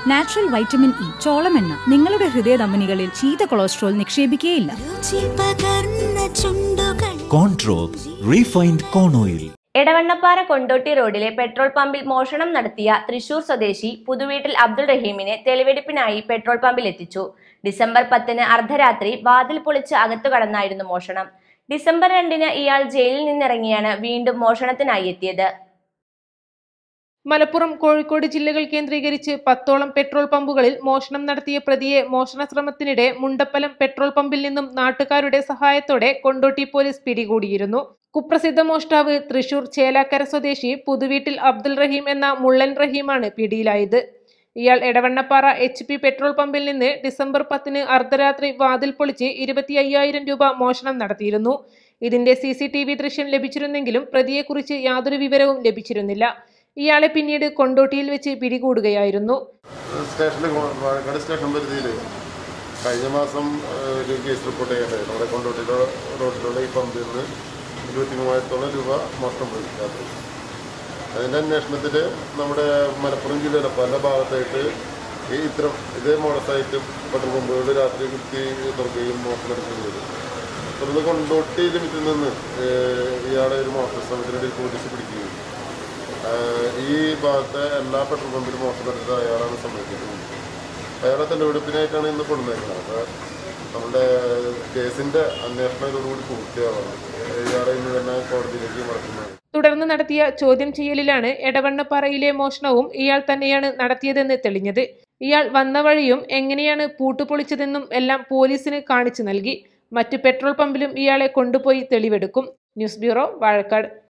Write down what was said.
natural vitamin E ചോളമെണ്ണ നിങ്ങളുടെ ഹൃദയധമനികളിൽ ചീത്ത cholesterol നിക്ഷേപിക്കുകയില്ല രുചി പകർന്ന ചുണ്ടുകൾ control refined corn oil Edavannappara Kondotty റോഡിലെ പെട്രോൾ പമ്പിൽ മോഷണം നടത്തിയ തൃശൂർ സ്വദേശി പുതുവീട്ടിൽ അബ്ദുൾ റഹീമിനെ തെളിവെടുപ്പിനായി പെട്രോൾ പമ്പിൽ എത്തിച്ചു ഡിസംബർ പത്തിന് അർദ്ധരാത്രി വാതിൽ പൊളിച്ച് അകത്തു കടന്നായിരുന്നു മോഷണം ഡിസംബർ രണ്ടിന് ഇയാൾ ജയിലിൽ നിന്നിറങ്ങിയാണ് വീണ്ടും മോഷണത്തിനായി എത്തിയത് മലപ്പുറം കോഴിക്കോട് ജില്ലകൾ കേന്ദ്രീകരിച്ച് പത്തോളം പെട്രോൾ പമ്പുകളിൽ മോഷണം നടത്തിയ പ്രതിയെ മോഷണ ശ്രമത്തിനിടെ മുണ്ടപ്പലം പെട്രോൾ പമ്പിൽ നിന്നും നാട്ടുകാരുടെ സഹായത്തോടെ കൊണ്ടോട്ടി പോലീസ് പിടികൂടിയിരുന്നു കുപ്രസിദ്ധ മോഷ്ടാവ് തൃശൂർ ചേലാക്കര സ്വദേശി പുതുവീട്ടിൽ അബ്ദുൽ റഹീം എന്ന മുള്ളൻ റഹീമാണ് പിടിയിലായത് ഇയാൾ എടവണ്ണപ്പാറ എച്ച് പി പെട്രോൾ പമ്പിൽ നിന്ന് ഡിസംബർ പത്തിന് അർദ്ധരാത്രി വാതിൽ പൊളിച്ച് ഇരുപത്തി അയ്യായിരം രൂപ മോഷണം നടത്തിയിരുന്നു ഇതിന്റെ സി സി ടി വി ദൃശ്യം ലഭിച്ചിരുന്നെങ്കിലും പ്രതിയെക്കുറിച്ച് യാതൊരു വിവരവും ലഭിച്ചിരുന്നില്ല ഇയാളെ പിന്നീട് കൊണ്ടോട്ടിയിൽ വെച്ച് പിടികൂടുകയായിരുന്നു സ്റ്റേഷനിൽ വാഴക്കാട് സ്റ്റേഷൻ പരിധിയിൽ കഴിഞ്ഞ മാസം ഏഹ്, ഒരു കേസ് റിപ്പോർട്ട് ചെയ്യണ്ടേ നമ്മുടെ കൊണ്ടോട്ടി റോ- റോഡിലുള്ള ഈ പമ്പിൽ നിന്ന് ഇരുപത്തി മൂവായിരത്തോളം രൂപ മോഷണം പോയി രാത്രി അതിൻ്റെ അന്വേഷണത്തിൽ നമ്മുടെ മലപ്പുറം ജില്ലയിലെ പല ഭാഗത്തായിട്ട് ഈ ഇത്തരം ഇതേ മോഡസായിട്ട് പെട്രോൾ പമ്പുകൾ രാത്രി കുത്തി തുറക്കുകയും മോഷണം എടുക്കുകയും ചെയ്തു തുടർന്ന് കൊണ്ടോട്ടി ലിമിറ്റിൽ നിന്ന് ഏഹ്, ഇയാളെ ഒരു മോഷണ ശ്രമത്തിനിടയിൽ പോലീസ് പിടിക്കുകയും ആഹ് ഈ ഭാഗത്തെ എല്ലാ പെട്രോൾ പമ്പിലും മോഷണം എടുത്തത് അയാളാണ് സംഭവിക്കുന്നത് അയാളെ തെളിവെടുപ്പിനായിട്ടാണ് ഇന്ന് കൊണ്ടുവന്നേക്കുന്നത് അപ്പോൾ നമ്മുടെ കേസിൻ്റെ അന്വേഷണം ഇതോടുകൂടി പൂർത്തിയാവണം ഇയാളെ ഇന്ന് തന്നെ കോടതിയിലേക്ക് മടക്കുന്നതാണ് തുടർന്ന് നടത്തിയ ചോദ്യം ചെയ്യലിലാണ് എടവണ്ണപ്പാറയിലെ മോഷണവും ഇയാൾ തന്നെയാണ് നടത്തിയതെന്ന് തെളിഞ്ഞത് ഇയാൾ വന്ന വഴിയും എങ്ങനെയാണ് പൂട്ടുപൊളിച്ചതെന്നും എല്ലാം പോലീസിന് കാണിച്ചു നൽകി മറ്റു പെട്രോൾ പമ്പിലും ഇയാളെ കൊണ്ടുപോയി തെളിവെടുക്കും ന്യൂസ് ബ്യൂറോ വാഴക്കാട്